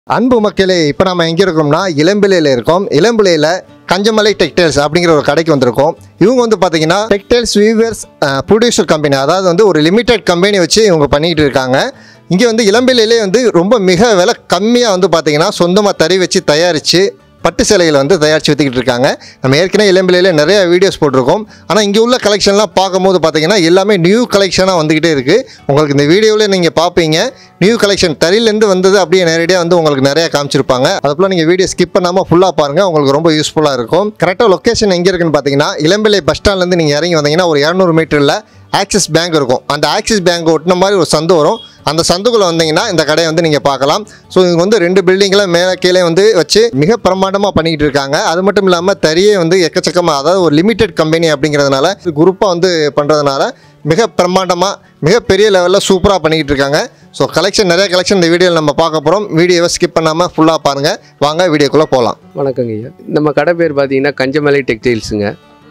அன்பு மக்களே இப்போ நம்ம எங்கே இருக்கோம்னா இளம்பிலையில் இருக்கோம் இளம்பிலையில் கஞ்சமலை டெக்டைல்ஸ் அப்படிங்கிற ஒரு கடைக்கு வந்திருக்கோம் இவங்க வந்து பார்த்தீங்கன்னா டெக்டைல்ஸ் வீவர்ஸ் ப்ரொடியூசர் கம்பெனி அதாவது வந்து ஒரு லிமிடெட் கம்பெனி வச்சு இவங்க பண்ணிக்கிட்டு இருக்காங்க இங்கே வந்து இளம்பிலையிலே வந்து ரொம்ப மிக விலை கம்மியாக வந்து பார்த்தீங்கன்னா சொந்தமாக தறி வச்சு தயாரித்து பட்டு சேலைகளை வந்து தயாரித்து விற்றுக்கிட்டு இருக்காங்க நம்ம ஏற்கனவே இளம்பிலையில் நிறைய வீடியோஸ் போட்டிருக்கோம் ஆனால் இங்கே உள்ள கலெக்ஷன்லாம் பார்க்கும்போது பார்த்தீங்கன்னா எல்லாமே நியூ கலெக்ஷனாக வந்துக்கிட்டே இருக்குது உங்களுக்கு இந்த வீடியோவில் நீங்கள் பார்ப்பீங்க நியூ கலெக்ஷன் தறியிலேருந்து வந்தது அப்படியே நேரடியாக வந்து உங்களுக்கு நிறைய காமிச்சிருப்பாங்க அதுக்குள்ள நீங்கள் வீடியோ ஸ்கிப் பண்ணாமல் ஃபுல்லாக பாருங்கள் உங்களுக்கு ரொம்ப யூஸ்ஃபுல்லாக இருக்கும் கரெக்டாக லொக்கேஷன் எங்கே இருக்குன்னு பார்த்தீங்கன்னா இளம்பிள்ளை பஸ் ஸ்டாண்ட்லேருந்து நீங்கள் இறங்கி வந்தீங்கன்னா ஒரு இரநூறு மீட்டரில் ஆக்சிஸ் பேங்க் இருக்கும் அந்த ஆக்சிஸ் பேங்க் ஒட்டின மாதிரி ஒரு சந்து வரும் அந்த சந்துக்குள்ளே வந்தீங்கன்னா இந்த கடையை வந்து நீங்கள் பார்க்கலாம் ஸோ இவங்க வந்து ரெண்டு பில்டிங்கில் மேலே கீழே வந்து வச்சு மிக பிரமாண்டமாக பண்ணிக்கிட்டு இருக்காங்க அது மட்டும் இல்லாமல் தறியே வந்து எக்கச்சக்கமாக அதாவது ஒரு லிமிடெட் கம்பெனி அப்படிங்கிறதுனால குரூப்பாக வந்து பண்ணுறதுனால மிக பிரமாண்டமாக மிகப்பெரிய லெவலில் சூப்பராக பண்ணிக்கிட்டு இருக்காங்க ஸோ கலெக்ஷன் நிறைய கலெக்ஷன் இந்த வீடியோவில் நம்ம பார்க்க போகிறோம் வீடியோவை ஸ்கிப் பண்ணாமல் ஃபுல்லாக பாருங்கள் வாங்க வீடியோக்குள்ளே போகலாம் வணக்கங்க ஐயா நம்ம கடை பேர் பார்த்தீங்கன்னா கஞ்சமலை டெக்டைல்ஸுங்க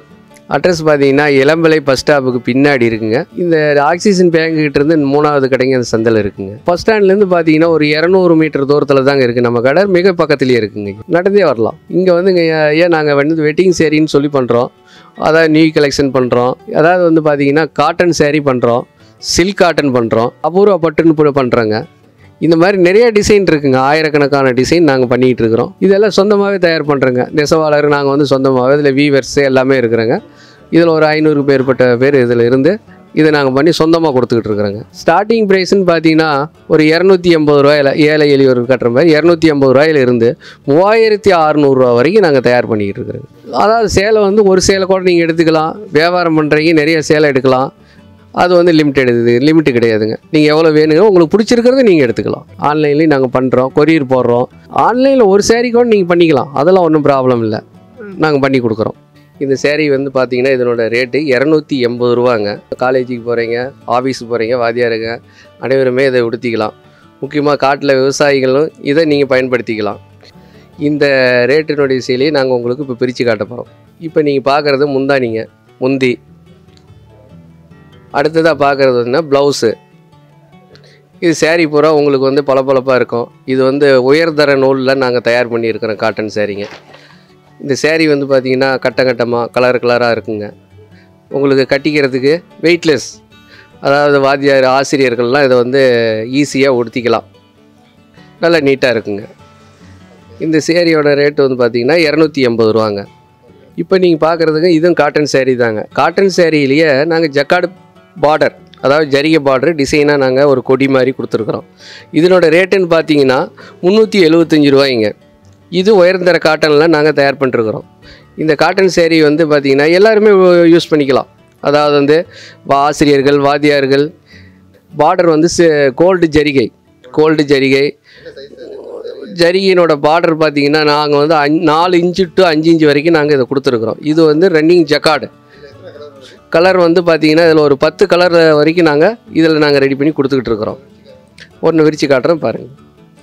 அட்ரஸ் பார்த்தீங்கன்னா இளம்பலை பஸ் ஸ்டாப்புக்கு பின்னாடி இருக்குங்க இந்த ஆக்சிஜன் பேங்க்கிட்ட இருந்து மூணாவது கடைங்க அந்த சந்தில் இருக்குங்க பஸ் ஸ்டாண்ட்லேருந்து பார்த்தீங்கன்னா ஒரு இரநூறு மீட்டர் தூரத்தில் தாங்க இருக்குது நம்ம கடை மிக பக்கத்துலேயே இருக்குங்க நடந்தே வரலாம் இங்கே வந்துங்க ஏன் நாங்கள் வந்து வெட்டிங் சேரின்னு சொல்லி பண்ணுறோம் அதாவது நியூ கலெக்ஷன் பண்ணுறோம் அதாவது வந்து பார்த்தீங்கன்னா காட்டன் சேரீ பண்ணுறோம் சில்க் காட்டன் பண்ணுறோம் அபூர்வ பட்டுன்னு கூட பண்ணுறோங்க இந்த மாதிரி நிறைய டிசைன் இருக்குங்க ஆயிரக்கணக்கான டிசைன் நாங்கள் பண்ணிகிட்டு இருக்கிறோம் இதெல்லாம் சொந்தமாகவே தயார் பண்ணுறோங்க நெசவாளர் நாங்கள் வந்து சொந்தமாகவே இதில் வீவர்ஸ் எல்லாமே இருக்கிறோங்க இதில் ஒரு ஐநூறுக்கு மேற்பட்ட பேர் இதில் இருந்து இதை நாங்கள் பண்ணி சொந்தமாக கொடுத்துக்கிட்டு இருக்கிறோங்க ஸ்டார்டிங் ப்ரைஸ்னு பார்த்தீங்கன்னா ஒரு இரநூத்தி எண்பது ரூபாயில் ஏழை எளியோர் கட்டுற மாதிரி இரநூத்தி ஐம்பது ரூபாயில இருந்து மூவாயிரத்தி அறநூறுவா வரைக்கும் நாங்கள் தயார் பண்ணிக்கிட்டு இருக்கிறோங்க அதாவது சேலை வந்து ஒரு சேலை கூட நீங்கள் எடுத்துக்கலாம் வியாபாரம் பண்ணுறீங்க நிறைய சேலை எடுக்கலாம் அது வந்து லிமிட்டட் இது லிமிட்டு கிடையாதுங்க நீங்கள் எவ்வளோ வேணுங்க உங்களுக்கு பிடிச்சிருக்கிறத நீங்கள் எடுத்துக்கலாம் ஆன்லைன்லேயும் நாங்கள் பண்ணுறோம் கொரியர் போடுறோம் ஆன்லைனில் ஒரு சேரீ கூட நீங்கள் பண்ணிக்கலாம் அதெல்லாம் ஒன்றும் ப்ராப்ளம் இல்லை நாங்கள் பண்ணி கொடுக்குறோம் இந்த சேரீ வந்து பார்த்தீங்கன்னா இதனோட ரேட்டு இரநூத்தி எண்பது ரூபாங்க காலேஜுக்கு போகிறீங்க ஆஃபீஸுக்கு போகிறீங்க வாத்தியாருங்க அனைவருமே இதை உடுத்திக்கலாம் முக்கியமாக காட்டில் விவசாயிகளும் இதை நீங்கள் பயன்படுத்திக்கலாம் இந்த ரேட்டினுடைய சேலையை நாங்கள் உங்களுக்கு இப்போ பிரித்து காட்ட போகிறோம் இப்போ நீங்கள் பார்க்குறது முந்தானிங்க முந்தி அடுத்ததாக பார்க்குறது வந்து ப்ளவுஸு இது saree பூரா உங்களுக்கு வந்து பளபளப்பாக இருக்கும் இது வந்து உயர்தர நூலில் நாங்கள் தயார் பண்ணியிருக்கிறோம் காட்டன் சேரீங்க இந்த saree வந்து பார்த்திங்கன்னா கட்ட கட்டமாக கலர் கலராக இருக்குங்க உங்களுக்கு கட்டிக்கிறதுக்கு வெயிட்லெஸ் அதாவது வாத்தியார் ஆசிரியர்கள்லாம் இதை வந்து ஈஸியாக உடுத்திக்கலாம் நல்லா நீட்டாக இருக்குங்க இந்த சேரீயோட ரேட்டு வந்து பார்த்திங்கன்னா இரநூத்தி எண்பது ரூபாங்க இப்போ நீங்கள் பார்க்குறதுக்கு இதுவும் காட்டன் saree தாங்க காட்டன் சேரீலேயே நாங்கள் ஜக்காடு பார்டர் அதாவது ஜரிகை பார்டர் டிசைனாக நாங்கள் ஒரு கொடி மாதிரி கொடுத்துருக்குறோம் இதனோட ரேட்டுன்னு பார்த்தீங்கன்னா முந்நூற்றி எழுபத்தஞ்சி ரூபாய்ங்க இது உயர்ந்தர காட்டனில் நாங்கள் தயார் பண்ணிருக்கிறோம் இந்த காட்டன் சேரீ வந்து பார்த்திங்கன்னா எல்லாருமே யூஸ் பண்ணிக்கலாம் அதாவது வந்து வா- ஆசிரியர்கள் வாத்தியார்கள் பார்டர் வந்து கோல்டு ஜரிகை கோல்டு ஜரிகை ஜரிகையினோட பார்டர் பார்த்தீங்கன்னா நாங்கள் வந்து அஞ் நாலு இன்ச்சு டு அஞ்சு இன்ச்சு வரைக்கும் நாங்கள் இதை கொடுத்துருக்குறோம் இது வந்து ரன்னிங் ஜக்கார்டு கலர் வந்து பார்த்தீங்கன்னா இதில் ஒரு பத்து கலர் வரைக்கும் நாங்கள் இதில் நாங்கள் ரெடி பண்ணி கொடுத்துக்கிட்டு இருக்கிறோம் ஒன்று விரித்து காட்டுறேன் பாருங்கள்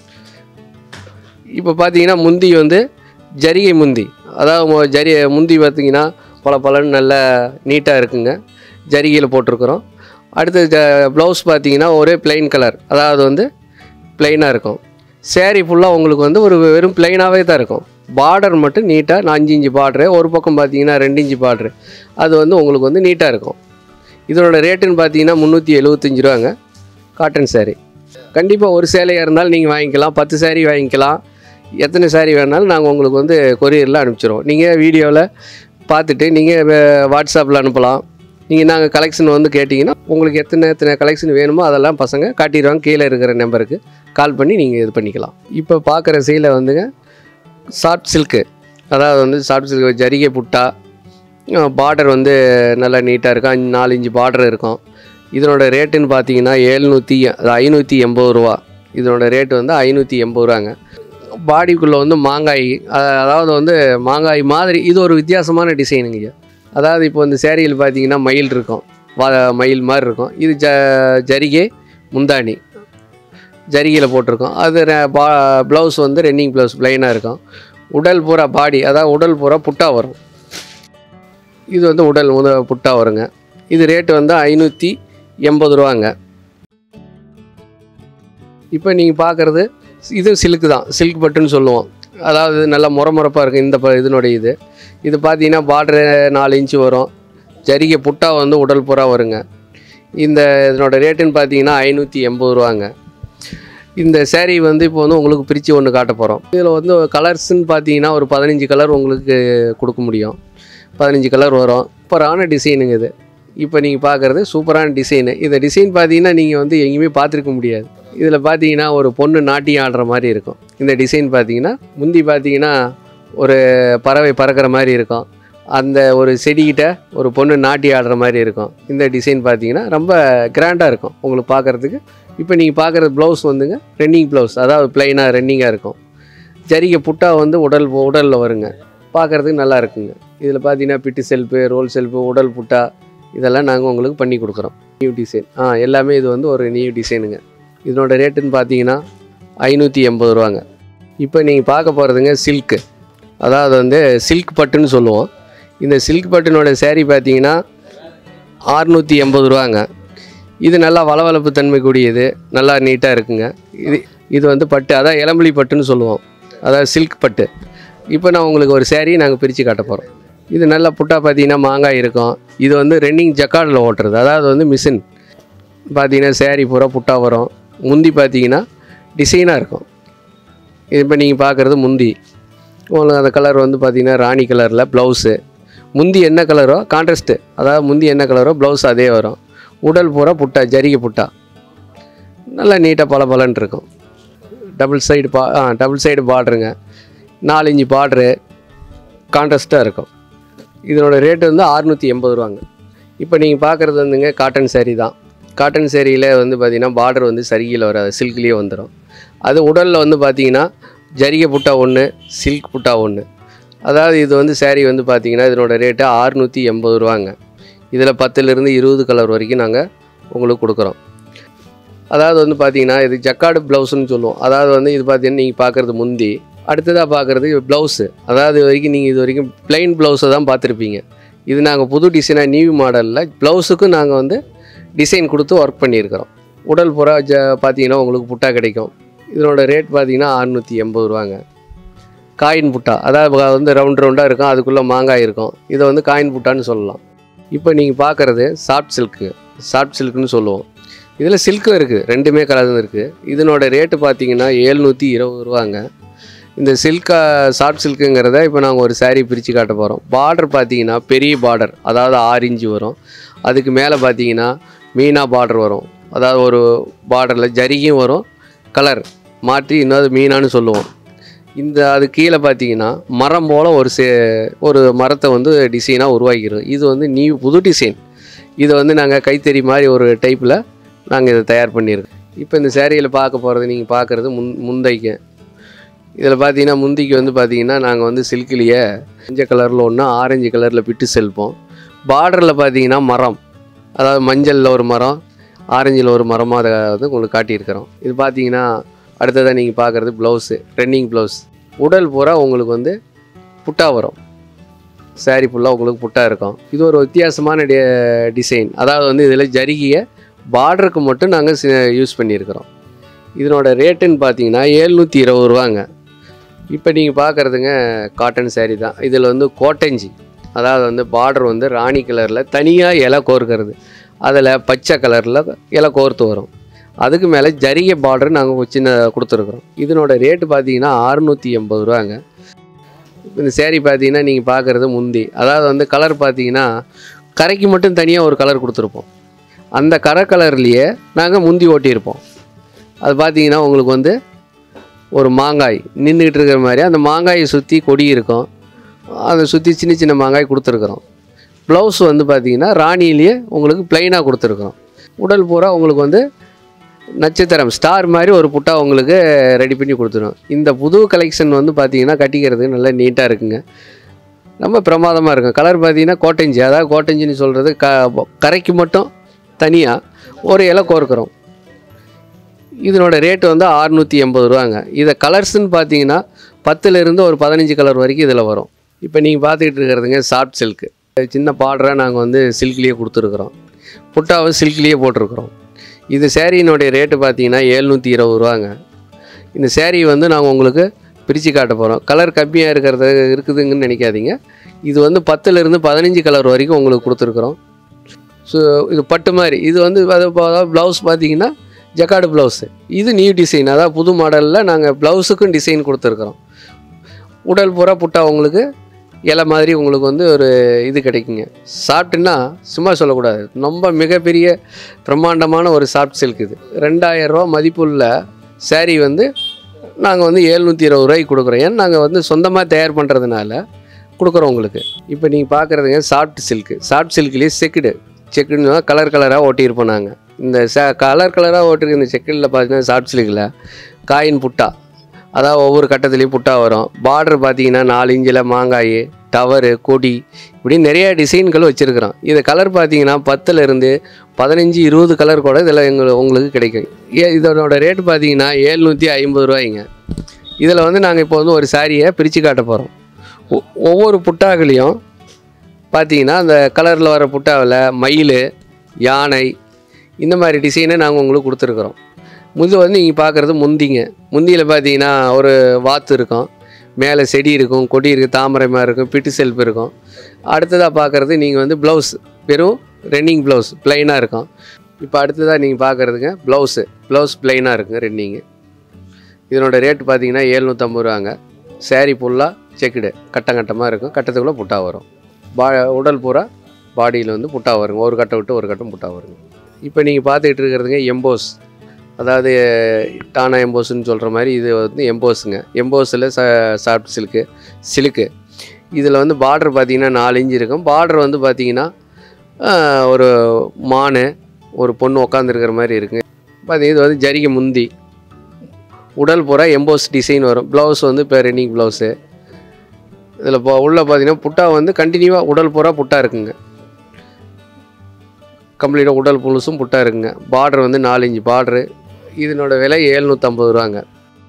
இப்போ பார்த்தீங்கன்னா முந்தி வந்து ஜரிகை முந்தி அதாவது மு- ஜரி முந்தி பார்த்தீங்கன்னா பல பலன்னு நல்லா நீட்டாக இருக்குங்க ஜரிகையில் போட்டிருக்கிறோம் அடுத்து ஜ ப்ளவுஸ் பார்த்தீங்கன்னா ஒரே பிளெயின் கலர் அதாவது வந்து பிளெயினாக இருக்கும் saree ஃபுல்லாக உங்களுக்கு வந்து ஒரு வெறும் பிளெயினாகவே தான் இருக்கும் பார்டர் மட்டும் நீட்டாக அஞ்சு இன்ச்சு பார்டரு ஒரு பக்கம் பார்த்தீங்கன்னா ரெண்டு இன்ச்சு பார்டரு அது வந்து உங்களுக்கு வந்து நீட்டாக இருக்கும் இதனோட ரேட்டுன்னு பார்த்தீங்கன்னா முந்நூற்றி எழுபத்தஞ்சி ரூபாங்க காட்டன் saree கண்டிப்பாக ஒரு சேலையாக இருந்தாலும் நீங்கள் வாங்கிக்கலாம் பத்து saree வாங்கிக்கலாம் எத்தனை saree வேணாலும் நாங்கள் உங்களுக்கு வந்து கொரியரில் அனுப்பிச்சிடுவோம் நீங்கள் வீடியோவில் பார்த்துட்டு நீங்கள் வாட்ஸ்அப்பில் அனுப்பலாம் நீங்கள் நாங்கள் கலெக்ஷன் வந்து கேட்டிங்கன்னா உங்களுக்கு எத்தனை எத்தனை கலெக்ஷன் வேணுமோ அதெல்லாம் பசங்க காட்டிடுவாங்க கீழே இருக்கிற நம்பருக்கு கால் பண்ணி நீங்கள் இது பண்ணிக்கலாம் இப்போ பார்க்குற சீலை வந்துங்க சாஃப்ட் சில்க்கு அதாவது வந்து சாஃப்ட் சில்க் ஜரிகை புட்டா பார்டர் வந்து நல்லா நீட்டாக இருக்கும் அஞ்சு நாலு இன்ச்சு பார்டர் இருக்கும் இதனோட ரேட்டுன்னு பார்த்தீங்கன்னா எழுநூற்றி ஐநூற்றி எண்பது ரூபா இதனோட ரேட்டு வந்து ஐநூற்றி எண்பது ரூபாங்க பாடிக்குள்ளே வந்து மாங்காய் அ- அதாவது வந்து மாங்காய் மாதிரி இது ஒரு வித்தியாசமான டிசைனுங்க ஐயா அதாவது இப்போ இந்த சேரீயில் பார்த்தீங்கன்னா மயில் இருக்கும் வா மயில் மாதிரி இருக்கும் இது ஜ ஜரிகை முந்தானி ஜரிகையில் போட்டிருக்கோம் அது ர- பா ப்ளவுஸ் வந்து ரன்னிங் ப்ளவுஸ் ப்ளைனாக இருக்கும் உடல் பூரா பாடி அதாவது உடல் பூரா புட்டா வரும் இது வந்து உடல் முத புட்டா வருங்க இது ரேட்டு வந்து ஐநூற்றி எண்பது ரூபாங்க இப்போ நீங்கள் பார்க்குறது இது சில்க் தான் சில்க் பட்டுன்னு சொல்லுவோம் அதாவது நல்லா முறமுறப்பாக இருக்கும் இந்த ப இதனுடைய இது இது பார்த்தீங்கன்னா பார்டரு நாலு இன்ச்சு வரும் ஜரிகை புட்டா வந்து உடல் பூரா வருங்க இந்த இதனோட ரேட்டுன்னு பார்த்தீங்கன்னா ஐநூற்றி எண்பது ரூபாங்க இந்த saree வந்து இப்போ வந்து உங்களுக்கு பிரித்து ஒன்று காட்ட போகிறோம் இதில் வந்து கலர்ஸ்ன்னு பார்த்தீங்கன்னா ஒரு பதினஞ்சு கலர் உங்களுக்கு கொடுக்க முடியும் பதினஞ்சு கலர் வரும் சூப்பரான டிசைனுங்க இது இப்போ நீங்கள் பார்க்குறது சூப்பரான டிசைனு இந்த டிசைன் பார்த்தீங்கன்னா நீங்கள் வந்து எங்கேயுமே பார்த்துருக்க முடியாது இதில் பார்த்தீங்கன்னா ஒரு பொண்ணு நாட்டியம் ஆடுற மாதிரி இருக்கும் இந்த டிசைன் பார்த்தீங்கன்னா முந்தி பார்த்தீங்கன்னா ஒரு பறவை பறக்கிற மாதிரி இருக்கும் அந்த ஒரு செடிகிட்ட ஒரு பொண்ணு நாட்டி ஆடுற மாதிரி இருக்கும் இந்த டிசைன் பார்த்தீங்கன்னா ரொம்ப கிராண்டாக இருக்கும் உங்களுக்கு பார்க்குறதுக்கு இப்போ நீங்கள் பார்க்குறது ப்ளவுஸ் வந்துங்க ரன்னிங் ப்ளவுஸ் அதாவது ப்ளைனாக ரன்னிங்காக இருக்கும் ஜரிகை புட்டா வந்து உடல் உடலில் வருங்க பார்க்குறதுக்கு நல்லா இருக்குங்க இதில் பார்த்தீங்கன்னா பிட்டு செல்ஃபு ரோல் செல்ஃபு உடல் புட்டா இதெல்லாம் நாங்கள் உங்களுக்கு பண்ணி கொடுக்குறோம் நியூ டிசைன் ஆ எல்லாமே இது வந்து ஒரு நியூ டிசைனுங்க இதனோட ரேட்டுன்னு பார்த்தீங்கன்னா ஐநூற்றி எண்பது ரூபாங்க இப்போ நீங்கள் பார்க்க போகிறதுங்க சில்க்கு அதாவது வந்து சில்க் பட்டுன்னு சொல்லுவோம் இந்த சில்க் பட்டுனோட saree பார்த்தீங்கன்னா ஆறுநூற்றி எண்பது ரூபாங்க இது நல்லா வளவளப்பு தன்மை கூடியது நல்லா நீட்டாக இருக்குங்க இது இது வந்து பட்டு அதான் இளம்புலி பட்டுன்னு சொல்லுவோம் அதாவது சில்க் பட்டு இப்போ நான் உங்களுக்கு ஒரு saree நாங்கள் பிரித்து காட்ட போகிறோம் இது நல்லா புட்டா பார்த்தீங்கன்னா மாங்காய் இருக்கும் இது வந்து ரன்னிங் ஜக்கார்டில் ஓட்டுறது அதாவது வந்து மிஷின் பார்த்தீங்கன்னா saree பூரா புட்டா வரும் முந்தி பார்த்தீங்கன்னா டிசைனாக இருக்கும் இப்போ நீங்கள் பார்க்குறது முந்தி உங்களுக்கு அந்த கலர் வந்து பார்த்தீங்கன்னா ராணி கலரில் ப்ளவுஸு முந்தி என்ன கலரோ கான்ட்ராஸ்ட்டு அதாவது முந்தி என்ன கலரோ ப்ளவுஸ் அதே வரும் உடல் பூரா புட்டா ஜரிகை புட்டா நல்லா நீட்டாக பல பலன் இருக்கும் டபுள் சைடு பா ஆ டபுள் சைடு பார்டருங்க நாலஞ்சு பார்டரு கான்ட்ராஸ்ட்டாக இருக்கும் இதனோட ரேட்டு வந்து அறுநூற்றி எண்பது ரூபாங்க இப்போ நீங்கள் பார்க்குறது வந்துங்க காட்டன் saree தான் காட்டன் சேரீயில் வந்து பார்த்தீங்கன்னா பார்டர் வந்து சரிகையில் வராது சில்க்லேயே வந்துடும் அது உடலில் வந்து பார்த்தீங்கன்னா ஜரிகை புட்டா ஒன்று சில்க் புட்டா ஒன்று அதாவது இது வந்து saree வந்து பார்த்தீங்கன்னா இதனோட ரேட்டு அறுநூற்றி எண்பது ரூபாங்க இதில் பத்துலேருந்து இருபது கலர் வரைக்கும் நாங்கள் உங்களுக்கு கொடுக்குறோம் அதாவது வந்து பார்த்தீங்கன்னா இது ஜக்காடு ப்ளவுஸ்னு சொல்லுவோம் அதாவது வந்து இது பார்த்தீங்கன்னா நீங்கள் பார்க்குறது முந்தி அடுத்ததாக பார்க்குறது ப்ளவுஸு அதாவது இது வரைக்கும் நீங்கள் இது வரைக்கும் plain ப்ளவுஸை தான் பார்த்துருப்பீங்க இது நாங்கள் புது டிசைனாக நியூ மாடலில் ப்ளவுஸுக்கும் நாங்கள் வந்து டிசைன் கொடுத்து ஒர்க் பண்ணியிருக்கிறோம் உடல் புறா ஜ பார்த்தீங்கன்னா உங்களுக்கு புட்டா கிடைக்கும் இதனோட ரேட் பார்த்தீங்கன்னா அறுநூற்றி எண்பது ரூபாங்க காயின் புட்டா அதாவது வந்து ரவுண்ட் ரவுண்டாக இருக்கும் அதுக்குள்ளே மாங்காய் இருக்கும் இதை வந்து காயின் புட்டான்னு சொல்லலாம் இப்போ நீங்கள் பார்க்குறது சாஃப்ட் சில்க்கு சாஃப்ட் சில்க்குன்னு சொல்லுவோம் இதில் சில்க்கும் இருக்குது ரெண்டுமே கலந்து இருக்குது இதனோட ரேட்டு பார்த்தீங்கன்னா ஏழ்நூற்றி இருபது ரூபாங்க இந்த சில்கா சாஃப்ட் சில்க்குங்கிறத இப்போ நாங்கள் ஒரு saree பிரித்து காட்ட போகிறோம் பார்டர் பார்த்தீங்கன்னா பெரிய பார்டர் அதாவது ஆறு இன்ச்சு வரும் அதுக்கு மேலே பார்த்தீங்கன்னா மீனா பார்டர் வரும் அதாவது ஒரு பார்டரில் ஜரிகையும் வரும் கலர் மாற்றி இன்னொரு மீனான்னு சொல்லுவோம் இந்த அது கீழே பார்த்தீங்கன்னா மரம் போல் ஒரு சே ஒரு மரத்தை வந்து டிசைனாக உருவாக்கிக்கிறோம் இது வந்து நியூ புது டிசைன் இதை வந்து நாங்கள் கைத்தறி மாதிரி ஒரு டைப்பில் நாங்கள் இதை தயார் பண்ணியிருக்கோம் இப்போ இந்த சேரீயில் பார்க்க போகிறது நீங்கள் பார்க்குறது முன் முந்தைக்கு இதில் பார்த்தீங்கன்னா முந்திக்கு வந்து பார்த்தீங்கன்னா நாங்கள் வந்து சில்க்லேயே மஞ்சள் கலரில் ஒன்று ஆரஞ்சு கலரில் பிட்டு செல்போம் பார்டரில் பார்த்தீங்கன்னா மரம் அதாவது மஞ்சளில் ஒரு மரம் ஆரஞ்சில் ஒரு மரமாக அதை வந்து உங்களுக்கு காட்டியிருக்கிறோம் இது பார்த்தீங்கன்னா அடுத்ததாக நீங்கள் பார்க்குறது ப்ளவுஸு ரன்னிங் ப்ளவுஸ் உடல் பூரா உங்களுக்கு வந்து புட்டா வரும் saree ஃபுல்லாக உங்களுக்கு புட்டா இருக்கும் இது ஒரு வித்தியாசமான டி டிசைன் அதாவது வந்து இதில் ஜரிகையை பார்டருக்கு மட்டும் நாங்கள் யூஸ் பண்ணியிருக்கிறோம் இதனோட ரேட்டுன்னு பார்த்தீங்கன்னா ஏழ்நூற்றி இருபது ரூபாங்க இப்போ நீங்கள் பார்க்குறதுங்க காட்டன் saree தான் இதில் வந்து கோட்டஞ்சி அதாவது வந்து பார்டர் வந்து ராணி கலரில் தனியாக இலை கோர்க்கிறது அதில் பச்சை கலரில் இலை கோர்த்து வரும் அதுக்கு மேலே ஜரிகை பார்டர் நாங்கள் சின்ன கொடுத்துருக்குறோம் இதனோட ரேட்டு பார்த்தீங்கன்னா அறுநூற்றி எண்பது ரூபாங்க இந்த saree பார்த்தீங்கன்னா நீங்கள் பார்க்குறது முந்தி அதாவது வந்து கலர் பார்த்தீங்கன்னா கரைக்கு மட்டும் தனியாக ஒரு கலர் கொடுத்துருப்போம் அந்த கரை கலர்லேயே நாங்கள் முந்தி ஓட்டியிருப்போம் அது பார்த்தீங்கன்னா உங்களுக்கு வந்து ஒரு மாங்காய் நின்றுக்கிட்டு இருக்கிற மாதிரி அந்த மாங்காயை சுற்றி கொடி இருக்கும் அதை சுற்றி சின்ன சின்ன மாங்காய் கொடுத்துருக்குறோம் ப்ளவுஸ் வந்து பார்த்தீங்கன்னா ராணியிலேயே உங்களுக்கு ப்ளைனாக கொடுத்துருக்குறோம் உடல் பூரா உங்களுக்கு வந்து நட்சத்திரம் ஸ்டார் மாதிரி ஒரு புட்டா உங்களுக்கு ரெடி பண்ணி கொடுத்துரும் இந்த புது கலெக்ஷன் வந்து பார்த்தீங்கன்னா கட்டிக்கிறது நல்லா நீட்டாக இருக்குங்க ரொம்ப பிரமாதமாக இருக்கும் கலர் பார்த்தீங்கன்னா கோட்டஞ்சி அதாவது கோட்டஞ்சின்னு சொல்கிறது க கரைக்கு மட்டும் தனியாக ஒரு இலை கோர்க்குறோம் இதனோட ரேட்டு வந்து அறுநூற்றி எண்பது ரூபாங்க இதை கலர்ஸ்ன்னு பார்த்தீங்கன்னா பத்துலேருந்து ஒரு பதினஞ்சு கலர் வரைக்கும் இதில் வரும் இப்போ நீங்கள் பார்த்துக்கிட்டு இருக்கிறதுங்க சாஃப்ட் சில்க்கு சின்ன பார்டராக நாங்கள் வந்து சில்க்லேயே கொடுத்துருக்குறோம் புட்டாவும் சில்க்லேயே போட்டிருக்கிறோம் இது சேரீனுடைய ரேட்டு பார்த்தீங்கன்னா ஏழ்நூற்றி இருபது ரூபாங்க இந்த saree வந்து நாங்கள் உங்களுக்கு பிரித்து காட்ட போகிறோம் கலர் கம்மியாக இருக்கிறது இருக்குதுங்கன்னு நினைக்காதீங்க இது வந்து பத்துலேருந்து பதினஞ்சு கலர் வரைக்கும் உங்களுக்கு கொடுத்துருக்குறோம் ஸோ இது பட்டு மாதிரி இது வந்து ப்ளவுஸ் பார்த்தீங்கன்னா ஜக்காடு ப்ளவுஸு இது நியூ டிசைன் அதாவது புது மாடலில் நாங்கள் ப்ளவுஸுக்கும் டிசைன் கொடுத்துருக்குறோம் உடல் பூரா புட்டா உங்களுக்கு இலை மாதிரி உங்களுக்கு வந்து ஒரு இது கிடைக்குங்க சாப்பிட்டுன்னா சும்மா சொல்லக்கூடாது ரொம்ப மிகப்பெரிய பிரம்மாண்டமான ஒரு சாஃப்ட் சில்க் இது ரெண்டாயிரம் ரூபா மதிப்புள்ள saree வந்து நாங்கள் வந்து எழுநூற்றி இருபது ரூபாய்க்கு கொடுக்குறோம் ஏன்னா நாங்கள் வந்து சொந்தமாக தயார் பண்ணுறதுனால கொடுக்குறோம் உங்களுக்கு இப்போ நீங்கள் பார்க்குறதுங்க சாஃப்ட் சில்க்கு சாஃப்ட் சில்க்லேயே செக்குடு செக்குன்னு கலர் கலராக ஓட்டியிருப்போம் நாங்கள் இந்த ச கலர் கலராக ஓட்டிருக்க இந்த செக்குடில் பார்த்தீங்கன்னா சாஃப்ட் சில்கில் காயின் புட்டா அதாவது ஒவ்வொரு கட்டத்துலேயும் புட்டா வரும் பார்டர் பார்த்தீங்கன்னா நாலு இன்ச்சில் மாங்காய் டவரு கொடி இப்படி நிறைய டிசைன்கள் வச்சுருக்குறோம் இது கலர் பார்த்தீங்கன்னா பத்துலேருந்து பதினஞ்சு இருபது கலர் கூட இதில் எங்களுக்கு உங்களுக்கு கிடைக்கும் ஏ இதனோட ரேட்டு பார்த்தீங்கன்னா ஏழ்நூற்றி ஐம்பது ரூபாய்ங்க இதில் வந்து நாங்கள் இப்போ வந்து ஒரு சாரியை பிரித்து காட்ட போகிறோம் ஒவ்வொரு புட்டாக்களையும் பார்த்தீங்கன்னா அந்த கலரில் வர புட்டாவில் மயில் யானை இந்த மாதிரி டிசைனை நாங்கள் உங்களுக்கு கொடுத்துருக்குறோம் முது வந்து நீங்கள் பார்க்குறது முந்திங்க முந்தியில் பார்த்தீங்கன்னா ஒரு வாத்து இருக்கும் மேலே செடி இருக்கும் கொடி இருக்குது தாமரை மாதிரி இருக்கும் பிட்டு செல்ஃப் இருக்கும் அடுத்ததாக பார்க்குறது நீங்கள் வந்து ப்ளவுஸ் வெறும் ரன்னிங் ப்ளவுஸ் ப்ளைனாக இருக்கும் இப்போ அடுத்ததாக நீங்கள் பார்க்குறதுங்க ப்ளவுஸு ப்ளவுஸ் ப்ளைனாக இருக்குங்க ரன்னிங்கு இதனோட ரேட் பார்த்தீங்கன்னா ஏழ்நூற்றம்பது ரூபாங்க saree ஃபுல்லாக செக்குடு கட்டம் கட்டமாக இருக்கும் கட்டத்துக்குள்ளே புட்டா வரும் பா உடல் பூரா பாடியில் வந்து புட்டா வருங்க ஒரு கட்டை விட்டு ஒரு கட்டம் புட்டா வருங்க இப்போ நீங்கள் பார்த்துக்கிட்டு இருக்கிறதுங்க எம்போஸ் அதாவது டானா எம்போஸ்ன்னு சொல்கிற மாதிரி இது வந்து எம்போஸுங்க எம்போஸில் ச சாஃப்ட் சில்க்கு சிலுக்கு இதில் வந்து பார்டர் பார்த்தீங்கன்னா நாலு இன்ச்சு இருக்கும் பார்டர் வந்து பார்த்தீங்கன்னா ஆஹ், ஒரு மானு ஒரு பொண்ணு உட்காந்துருக்கிற மாதிரி இருக்குங்க பார்த்தீங்கன்னா இது வந்து ஜரிகை முந்தி உடல் பூரா எம்போஸ் டிசைன் வரும் ப்ளவுஸ் வந்து இப்போ ரெனிங் ப்ளவுஸு இதில் இப்போ உள்ளே பார்த்தீங்கன்னா புட்டா வந்து கண்டினியூவாக உடல் பூரா புட்டா இருக்குங்க கம்ப்ளீட்டாக உடல் முழுசும் புட்டா இருக்குங்க பார்டர் வந்து நாலு இன்ச்சு பார்டரு இதனோட விலை ஏழ்நூற்றம்பது ரூபாங்க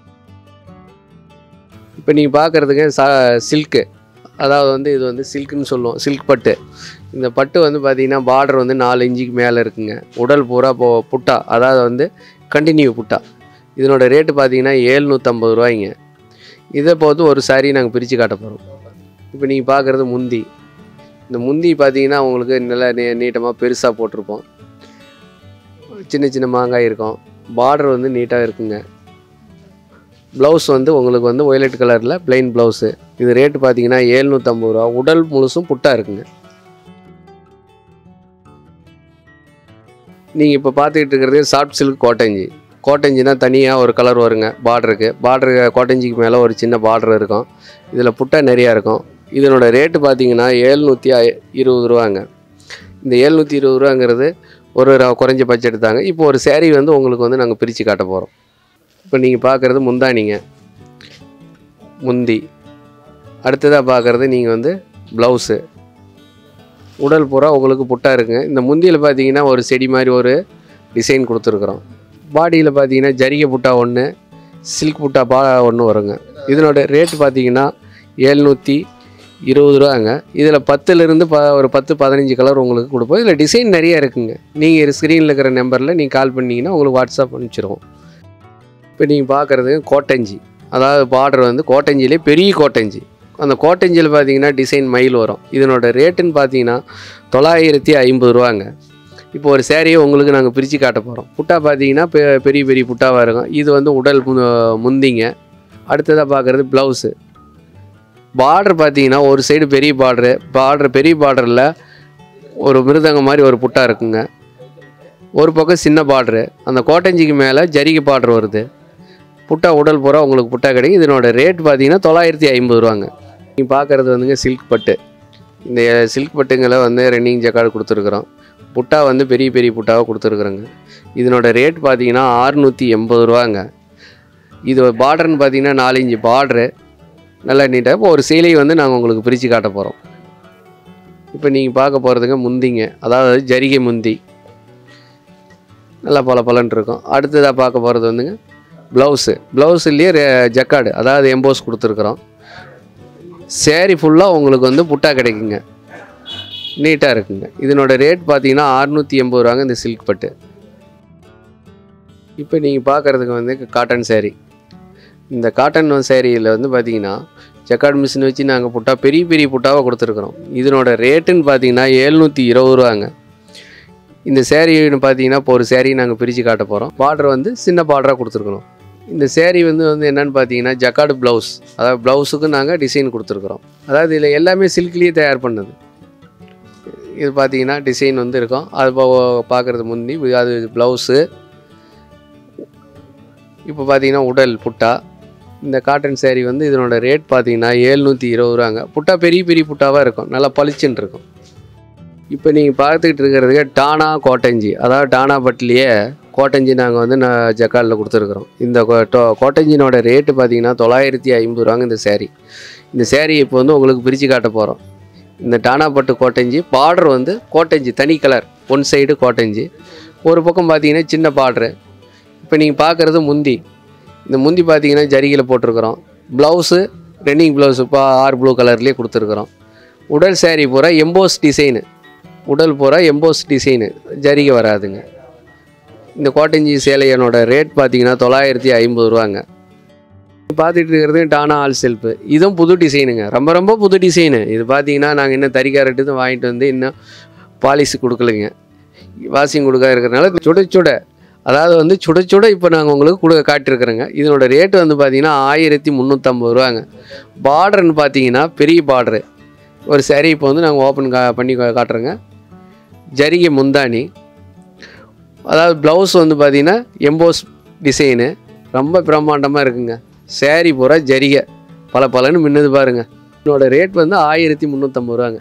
இப்போ நீங்கள் பார்க்குறதுக்கு சா சில்க்கு அதாவது வந்து இது வந்து சில்க்குன்னு சொல்லுவோம் சில்க் பட்டு இந்த பட்டு வந்து பார்த்தீங்கன்னா பார்டர் வந்து நாலு இன்ச்சுக்கு மேலே இருக்குங்க உடல் பூரா இப்போ புட்டா அதாவது வந்து கண்டினியூ புட்டா இதனோட ரேட்டு பார்த்தீங்கன்னா ஏழ்நூற்றம்பது ரூபாய்ங்க இதை இப்போ வந்து ஒரு saree நாங்கள் பிரித்து காட்ட போகிறோம் இப்போ நீங்கள் பார்க்குறது முந்தி இந்த முந்தி பார்த்தீங்கன்னா உங்களுக்கு நல்லா நீ நீட்டமாக பெருசாக போட்டிருப்போம் சின்ன சின்ன மாங்காய் இருக்கும் பார்டர் வந்து நீட்டாக இருக்குங்க ப்ளவுஸ் வந்து உங்களுக்கு வந்து ஒயலட் கலரில் plain ப்ளவுஸு இது ரேட்டு பார்த்தீங்கன்னா ஏழ்நூற்றம்பது ரூபா உடல் முழுசும் புட்டா இருக்குங்க நீங்கள் இப்போ பார்த்துக்கிட்டு இருக்கிறது சாஃப்ட் சில்க் கோட்டஞ்சி கோட்டஞ்சினா தனியாக ஒரு கலர் வருங்க பார்டருக்கு பார்டரு கோட்டஞ்சிக்கு மேலே ஒரு சின்ன பார்டர் இருக்கும் இதில் புட்டா நிறையா இருக்கும் இதனோட ரேட்டு பார்த்தீங்கன்னா ஏழ்நூற்றி இருபது ரூபாங்க இந்த ஏழ்நூற்றி இருபது ரூபாங்கிறது ஒரு ர- குறைஞ்ச பட்ஜெட் தாங்க இப்போ ஒரு saree வந்து உங்களுக்கு வந்து நாங்கள் பிரித்து காட்ட போகிறோம் இப்போ நீங்கள் பார்க்குறது முந்தானிங்க முந்தி அடுத்ததாக பார்க்குறது நீங்கள் வந்து ப்ளவுஸு உடல் பூரா உங்களுக்கு புட்டா இருக்குங்க இந்த முந்தியில் பார்த்தீங்கன்னா ஒரு செடி மாதிரி ஒரு டிசைன் கொடுத்துருக்குறோம் பாடியில் பார்த்தீங்கன்னா ஜரிகை புட்டா ஒன்று சில்க் புட்டா பா ஒன்று வருங்க இதனோட ரேட் பார்த்தீங்கன்னா ஏழ்நூற்றி இருபது ரூபாங்க இதில் பத்துலேருந்து ப ஒரு பத்து பதினஞ்சு கலர் உங்களுக்கு கொடுப்போம் இதில் டிசைன் நிறைய இருக்குங்க நீங்கள் ஸ்க்ரீனில் இருக்கிற நம்பரில் நீங்கள் கால் பண்ணீங்கன்னா உங்களுக்கு வாட்ஸ்அப் அனுப்பிச்சிருவோம் இப்போ நீங்கள் பார்க்குறது கோட்டஞ்சி அதாவது பார்டர் வந்து கோட்டஞ்சிலே பெரிய கோட்டஞ்சி அந்த கோட்டஞ்சியில் பார்த்தீங்கன்னா டிசைன் மயில் வரும் இதனோட ரேட்டுன்னு பார்த்தீங்கன்னா தொள்ளாயிரத்தி ஐம்பது ரூபாங்க இப்போ ஒரு சேரீயை உங்களுக்கு நாங்கள் பிரித்து காட்ட போகிறோம் புட்டா பார்த்தீங்கன்னா பெ பெரிய பெரிய புட்டாவாக இருக்கும் இது வந்து உடல் மு- முந்திங்க அடுத்ததாக பார்க்குறது ப்ளவுஸு பார்டர் பார்த்தீங்கன்னா ஒரு சைடு பெரிய பார்டரு பார்டர் பெரிய பார்டரில் ஒரு மிருதங்க மாதிரி ஒரு புட்டா இருக்குங்க ஒரு பக்கம் சின்ன பார்டரு அந்த கோட்டஞ்சிக்கு மேலே ஜரிகை பார்டர் வருது புட்டா உடல் பூரா உங்களுக்கு புட்டா கிடைக்கும் இதனோட ரேட் பார்த்தீங்கன்னா தொள்ளாயிரத்தி ஐம்பது ரூபாங்க நீங்கள் பார்க்குறது வந்துங்க சில்க் பட்டு இந்த சில்க் பட்டுங்களை வந்து ரன்னிங் ஜக்கார்டு கொடுத்துருக்குறோம் புட்டா வந்து பெரிய பெரிய புட்டாவாக கொடுத்துருக்குறோங்க இதனோட ரேட் பார்த்தீங்கன்னா ஆறுநூற்றி எண்பது ரூபாங்க இது பார்டர்னு பார்த்தீங்கன்னா நாலு இன்ச்சு பார்டரு நல்லா நீட்டாக இப்போ ஒரு சேலையை வந்து நாங்கள் உங்களுக்கு பிரித்து காட்ட போகிறோம் இப்போ நீங்கள் பார்க்க போகிறதுங்க முந்திங்க அதாவது ஜரிகை முந்தி நல்லா பல பலன் இருக்கும் அடுத்ததாக பார்க்க போகிறது வந்துங்க ப்ளவுஸு ப்ளவுஸ்லேயே ஜக்கார்டு அதாவது எம்போஸ் கொடுத்துருக்குறோம் சேரீ ஃபுல்லாக உங்களுக்கு வந்து புட்டா கிடைக்குங்க நீட்டாக இருக்குங்க இதனோட ரேட் பார்த்தீங்கன்னா அறுநூற்றி எண்பது ரூபாங்க இந்த சில்க் பட்டு இப்போ நீங்கள் பார்க்குறதுக்கு வந்து காட்டன் saree இந்த காட்டன் சேரீயில் வந்து பார்த்தீங்கன்னா ஜக்கார்டு மிஷின் வச்சு நாங்கள் புட்டா பெரிய பெரிய புட்டாவாக கொடுத்துருக்குறோம் இதனோட ரேட்டுன்னு பார்த்தீங்கன்னா எழுநூற்றி இருபது ரூபாங்க இந்த சேரீன்னு பார்த்தீங்கன்னா இப்போ ஒரு சேரீ நாங்கள் பிரித்து காட்ட போகிறோம் பார்டர் வந்து சின்ன பார்டராக கொடுத்துருக்குறோம் இந்த சேரீ வந்து வந்து என்னென்னு பார்த்தீங்கன்னா ஜக்கார்டு ப்ளவுஸ் அதாவது ப்ளவுஸுக்கு நாங்கள் டிசைன் கொடுத்துருக்குறோம் அதாவது இதில் எல்லாமே சில்க்லேயே தயார் பண்ணது இது பார்த்தீங்கன்னா டிசைன் வந்து இருக்கும் அது பா- பார்க்குறது முந்தி அது ப்ளவுஸு இப்போ பார்த்தீங்கன்னா உடல் புட்டா இந்த காட்டன் சேரீ வந்து இதனோட ரேட் பார்த்தீங்கன்னா ஏழ்நூற்றி இருபது ரூபாங்க புட்டா பெரிய பெரிய புட்டாவாக இருக்கும் நல்லா பளிச்சுன்னு இருக்கும் இப்போ நீங்கள் பார்த்துக்கிட்டு இருக்கிறதுக்கு டானா கோட்டஞ்சி அதாவது டானா பட்டிலேயே கோட்டஞ்சி நாங்கள் வந்து நான் ஜக்காலில் கொடுத்துருக்குறோம் இந்த கோ- டோ- கோட்டஞ்சினோட ரேட்டு பார்த்தீங்கன்னா தொள்ளாயிரத்தி ஐம்பது ரூபாங்க இந்த சேரீ இந்த சேரீ இப்போ வந்து உங்களுக்கு பிரித்து காட்ட போகிறோம் இந்த டானா பட்டு கோட்டஞ்சி பார்டர் வந்து கோட்டஞ்சி தனி கலர் ஒன் சைடு கோட்டஞ்சி ஒரு பக்கம் பார்த்தீங்கன்னா சின்ன பார்டரு இப்போ நீங்கள் பார்க்குறது முந்தி இந்த முந்தி பார்த்தீங்கன்னா ஜரிகையில் போட்டிருக்கிறோம் ப்ளவுஸு ரன்னிங் ப்ளவுஸ் இப்போ ஆர் ப்ளூ கலர்லேயே கொடுத்துருக்குறோம் உடல் saree பூரா எம்போஸ் டிசைனு உடல் பூரா எம்போஸ் டிசைனு ஜரிகை வராதுங்க இந்த கோட்டஞ்சி சேலையனோட ரேட் பார்த்தீங்கன்னா தொள்ளாயிரத்தி ஐம்பது ரூபாங்க பார்த்துட்டு இருக்கிறது டானா ஆல் செல்ஃபு இதுவும் புது டிசைனுங்க ரொம்ப ரொம்ப புது டிசைனு இது பார்த்தீங்கன்னா நாங்கள் இன்னும் தறிக்காரட்டு தான் வாங்கிட்டு வந்து இன்னும் பாலிஷ் கொடுக்கலைங்க வாஷிங் கொடுக்க இருக்கிறனால சுட சுட அதாவது வந்து சுட சுட இப்போ நாங்கள் உங்களுக்கு கொடுக்க காட்டியிருக்கிறோங்க இதனோட ரேட்டு வந்து பார்த்தீங்கன்னா ஆயிரத்தி முந்நூற்றம்பது ரூபாங்க பார்டர்னு பார்த்தீங்கன்னா பெரிய பார்டரு ஒரு saree இப்போ வந்து நாங்கள் ஓப்பன் கா பண்ணி கா- காட்டுறோங்க ஜரிகை முந்தானி அதாவது ப்ளவுஸ் வந்து பார்த்தீங்கன்னா எம்போஸ் டிசைனு ரொம்ப பிரம்மாண்டமாக இருக்குங்க saree பூரா ஜரிகை பல பலன்னு மின்னுது பாருங்க இதனோட ரேட் வந்து ஆயிரத்தி முந்நூற்றம்பது ரூபாங்க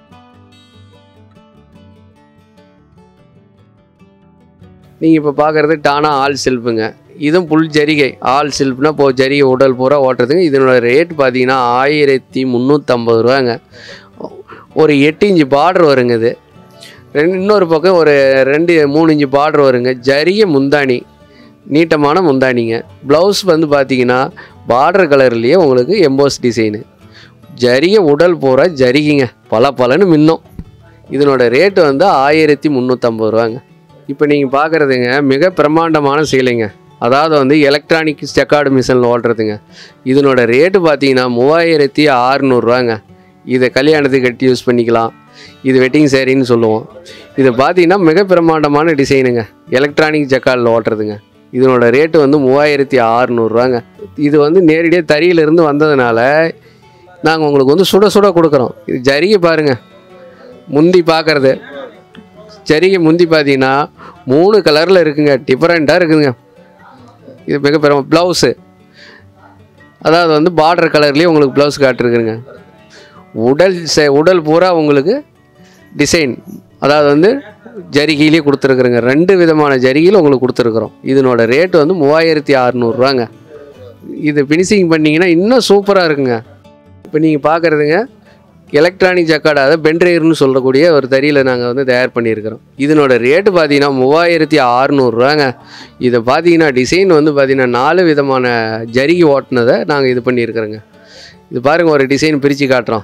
நீங்கள் இப்போ பார்க்குறது டானா ஆல் செல்ஃபுங்க இதுவும் புல் ஜரிகை ஆல் செல்ஃப்னா இப்போ ஜரிகை உடல் பூரா ஓட்டுறதுங்க இதனோட ரேட் பார்த்தீங்கன்னா ஆயிரத்தி முந்நூற்றம்பது ரூபாங்க ஒரு எட்டு இன்ச்சு பார்டர் வருங்க இது ரெண்டு இன்னொரு பக்கம் ஒரு ரெண்டு மூணு இன்ச்சு பார்டர் வருங்க ஜரிகை முந்தானி நீட்டமான முந்தானிங்க ப்ளவுஸ் வந்து பார்த்தீங்கன்னா பார்டர் கலர்லேயே உங்களுக்கு எம்போஸ் டிசைனு ஜரிகை உடல் பூரா ஜரிகைங்க பல பலன்னு மின்னும் இதனோட ரேட்டு வந்து ஆயிரத்தி முந்நூற்றம்பது ரூபாங்க இப்போ நீங்கள் பார்க்குறதுங்க மிக பிரம்மாண்டமான சீலைங்க அதாவது வந்து எலக்ட்ரானிக் ஸ்டெக்கார்டு மிஷினில் ஓட்டுறதுங்க இதனோட ரேட்டு பார்த்தீங்கன்னா மூவாயிரத்தி அறநூறுவாங்க இதை கல்யாணத்துக்கு கட்டி யூஸ் பண்ணிக்கலாம் இது வெட்டிங் சேரீன்னு சொல்லுவோம் இது பார்த்தீங்கன்னா மிக பிரம்மாண்டமான டிசைனுங்க எலக்ட்ரானிக் ஜக்காலில் ஓட்டுறதுங்க இதனோட ரேட்டு வந்து மூவாயிரத்தி அறநூறுவாங்க இது வந்து நேரடியாக தறியிலிருந்து வந்ததுனால நாங்கள் உங்களுக்கு வந்து சுட சுட கொடுக்குறோம் இது ஜரிகை பாருங்கள் முந்தி பார்க்குறது ஜரிகை முந்தி பார்த்தீங்கன்னா மூணு கலரில் இருக்குங்க டிஃப்ரெண்ட்டாக இருக்குங்க இது மிக பெரும் ப்ளவுஸு அதாவது வந்து பார்டர் கலர்லேயே உங்களுக்கு ப்ளவுஸ் காட்டிருக்குங்க உடல் செ உடல் பூரா உங்களுக்கு டிசைன் அதாவது வந்து ஜரிகையிலே கொடுத்துருக்குறோங்க ரெண்டு விதமான ஜரிகையில் உங்களுக்கு கொடுத்துருக்குறோம் இதனோட ரேட் வந்து மூவாயிரத்தி அறநூறுவாங்க இது ஃபினிஷிங் பண்ணிங்கன்னா இன்னும் சூப்பராக இருக்குங்க இப்போ நீங்கள் பார்க்குறதுங்க எலக்ட்ரானிக் ஜக்கார்டு அதாவது பென்ட்ரேயர்னு சொல்லக்கூடிய ஒரு தறியில் நாங்கள் வந்து தயார் பண்ணியிருக்கிறோம் இதனோட ரேட்டு பார்த்தீங்கன்னா மூவாயிரத்தி அறநூறுவாங்க இதை பார்த்தீங்கன்னா டிசைன் வந்து பார்த்தீங்கன்னா நாலு விதமான ஜரிகை ஓட்டுனதை நாங்கள் இது பண்ணியிருக்கிறோங்க இது பாருங்கள் ஒரு டிசைன் பிரித்து காட்டுறோம்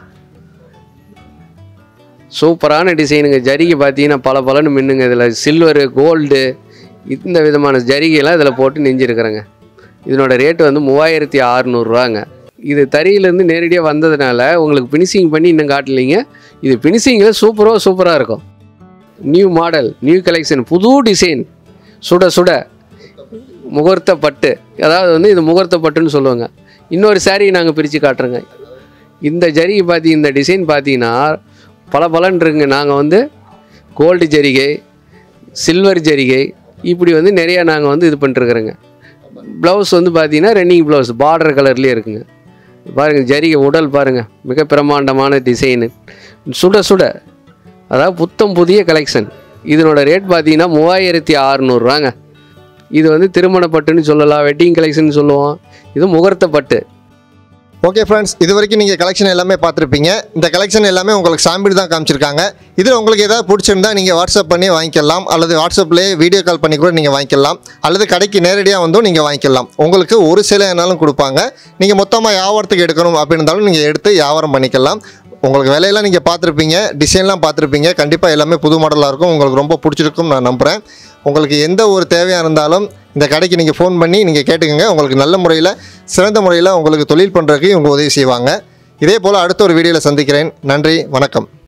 சூப்பரான டிசைனுங்க ஜரிகை பார்த்தீங்கன்னா பல பலன்னு மின்னுங்க இதில் சில்வரு கோல்டு இந்த விதமான ஜரிகையெல்லாம் இதில் போட்டு நெஞ்சிருக்கிறேங்க இதனோட ரேட்டு வந்து மூவாயிரத்தி அறநூறுவாங்க இது தறியிலேருந்து நேரடியாக வந்ததுனால உங்களுக்கு ஃபினிஷிங் பண்ணி இன்னும் காட்டலைங்க இது ஃபினிஷிங்கில் சூப்பராக சூப்பராக இருக்கும் நியூ மாடல் நியூ கலெக்ஷன் புது டிசைன் சுட சுட முகூர்த்த பட்டு அதாவது வந்து இது முகூர்த்த பட்டுன்னு சொல்லுவாங்க இன்னொரு saree நாங்கள் பிரித்து காட்டுறோங்க இந்த ஜரிகை பார்த்தி இந்த டிசைன் பார்த்தீங்கன்னா பல பலன் இருக்குங்க நாங்கள் வந்து கோல்டு ஜரிகை சில்வர் ஜரிகை இப்படி வந்து நிறையா நாங்கள் வந்து இது பண்ணிட்டுருக்குறோங்க ப்ளவுஸ் வந்து பார்த்தீங்கன்னா ரன்னிங் ப்ளவுஸ் பார்டர் கலர்லேயே இருக்குங்க பாருங்கள் ஜரிகை உடல் பாருங்கள் மிக பிரம்மாண்டமான டிசைனு சுட சுட அதாவது புத்தம் புதிய கலெக்ஷன் இதனோட ரேட் பார்த்தீங்கன்னா மூவாயிரத்தி அறநூறுவாங்க இது வந்து திருமண பட்டுன்னு சொல்லலாம் வெட்டிங் கலெக்ஷன் சொல்லுவோம் இது முகூர்த்த பட்டு ஓகே ஃப்ரெண்ட்ஸ் இது வரைக்கும் நீங்கள் கலெக்ஷன் எல்லாமே பார்த்துருப்பீங்க இந்த கலெக்ஷன் எல்லாமே உங்களுக்கு சாம்பிள் தான் காமிச்சிருக்காங்க இதில் உங்களுக்கு ஏதாவது பிடிச்சிருந்தா நீங்கள் வாட்ஸ்அப் பண்ணி வாங்கிக்கலாம் அல்லது வாட்ஸ்அப்லேயே வீடியோ கால் பண்ணி கூட நீங்கள் வாங்கிக்கலாம் அல்லது கடைக்கு நேரடியாக வந்தும் நீங்கள் வாங்கிக்கலாம் உங்களுக்கு ஒரு சில என்னாலும் கொடுப்பாங்க நீங்கள் மொத்தமாக வியாபாரத்துக்கு எடுக்கணும் அப்படின்னு இருந்தாலும் நீங்கள் எடுத்து வியாபாரம் பண்ணிக்கலாம் உங்களுக்கு விலையெல்லாம் நீங்கள் பார்த்துருப்பீங்க டிசைன்லாம் பார்த்துருப்பீங்க கண்டிப்பாக எல்லாமே புது மாடலாக இருக்கும் உங்களுக்கு ரொம்ப பிடிச்சிருக்கும் நான் நம்புகிறேன் உங்களுக்கு எந்த ஒரு தேவையாக இருந்தாலும் இந்த கடைக்கு நீங்கள் ஃபோன் பண்ணி நீங்கள் கேட்டுக்கோங்க உங்களுக்கு நல்ல முறையில் சிறந்த முறையில் உங்களுக்கு தொழில் பண்ணுறதுக்கு இவங்க உதவி செய்வாங்க இதே போல் அடுத்த ஒரு வீடியோவில் சந்திக்கிறேன் நன்றி வணக்கம்